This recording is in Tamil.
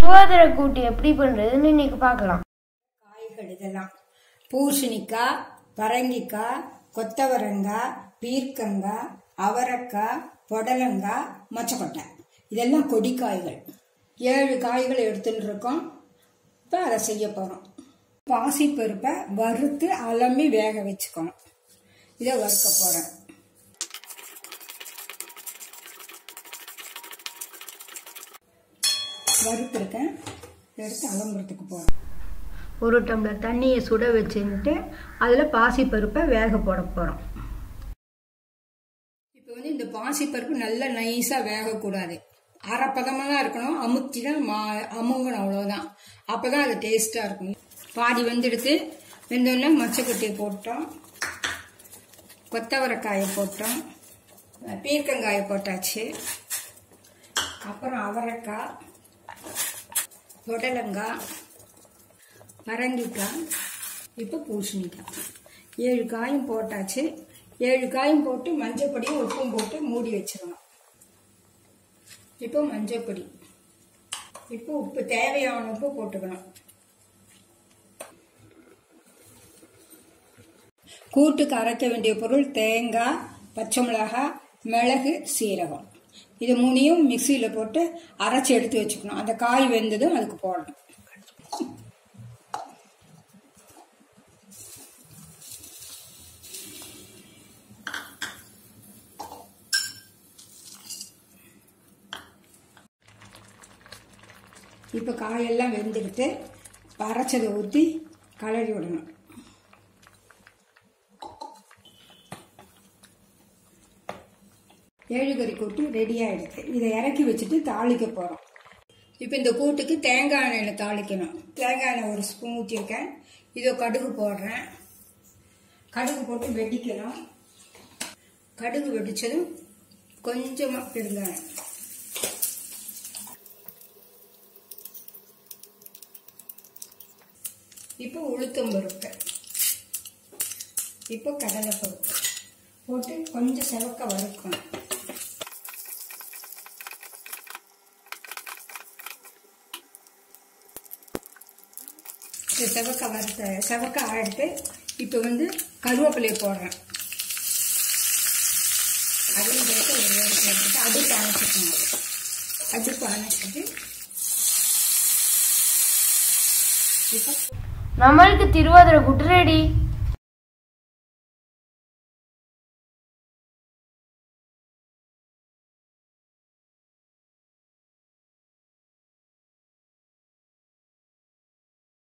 திருவாதிரை கூட்டு எப்படி பண்றதுன்னு இன்னைக்கு பார்க்கலாம் காய்கள் இதெல்லாம் பூசணிக்காய் பரங்கிக்காய் கொத்தவரங்காய் பீர்க்கங்காய் அவரைக்காய் புடலங்காய் மொச்சக்கொட்டை இதெல்லாம் கொடிக்காய்கள் ஏழு காய்கள் எடுத்துட்டு இருக்கோம் இப்போ அதை செய்ய போகிறோம் பாசிப்பருப்பை வறுத்து அலம்பி வேக வச்சுக்கணும் இதை வறுக்க போகிறேன் வறுத்துருக்கேன் எடுத்து அலம்புறதுக்கு போகிறேன் ஒரு டம்ளர் தண்ணியை சுட வச்சுட்டு அதில் பாசிப்பருப்பை வேக போட போகிறோம் இப்போ வந்து இந்த பாசிப்பருப்பு நல்லா நைஸாக வேகக்கூடாது அரைப்பதமாக தான் இருக்கணும் அமுத்தி தான் மா அமுங்கணும் அவ்வளோதான் அப்போ தான் அது டேஸ்ட்டாக இருக்கும் பாதி வெந்தெடுத்து வெந்தோடனே மச்சக்கொட்டையை போட்டோம் கொத்தவரைக்காயை போட்டோம் பீர்க்கங்காயை போட்டாச்சு அப்புறம் அவரைக்காய் புடலங்காய் பரங்கிக்காய் இப்போ பூசணிக்காய் ஏழு காயும் போட்டாச்சு ஏழு காயும் போட்டு மஞ்சப்பொடியும் உப்பும் போட்டு மூடி வச்சிடணும் இப்போ மஞ்சப்பொடி இப்போ உப்பு தேவையான உப்பு போட்டுக்கணும் கூட்டுக்கு அரைக்க வேண்டிய பொருள் தேங்காய் பச்சை மிளகாய் மிளகு சீரகம் இது மூணையும் மிக்சியில் போட்டு அரைச்சி எடுத்து வச்சுக்கணும் அந்த காய் வெந்ததும் அதுக்கு போடணும் இப்போ காயெல்லாம் வெந்துக்கிட்டு அரைச்சதை ஊற்றி கலரி விடணும் ஏழுகறி கூட்டு ரெடி ஆயிடுச்சு இதை இறக்கி வச்சுட்டு தாளிக்க போகிறோம் இப்போ இந்த கூட்டுக்கு தேங்காய் எண்ணெயில் தாளிக்கணும் தேங்காய் எண்ணெய் ஒரு ஸ்பூன் ஊற்றிருக்கேன் இதோ கடுகு போடுறேன் கடுகு போட்டு வெடிக்கணும் கடுகு வெடிச்சதும் கொஞ்சமாக பெருங்காயம் இப்போ உளுத்தம் பருப்பு இப்போ கடலை பருப்பு போட்டு கொஞ்சம் செவக்க வறுக்கணும் இது செவக்க வறுத்த செவக்க ஆஎடுத்து இப்போ வந்து கருவேப்பிலையை போடுறேன் அதையும் போட்டு ஒரு இடத்துல எடுத்துட்டு அடுப்பு அணைச்சிக்கணும் அடுப்பு அணைச்சிட்டு இப்போ நம்மளுக்கு திருவாதிரை கூட்டு ரெடி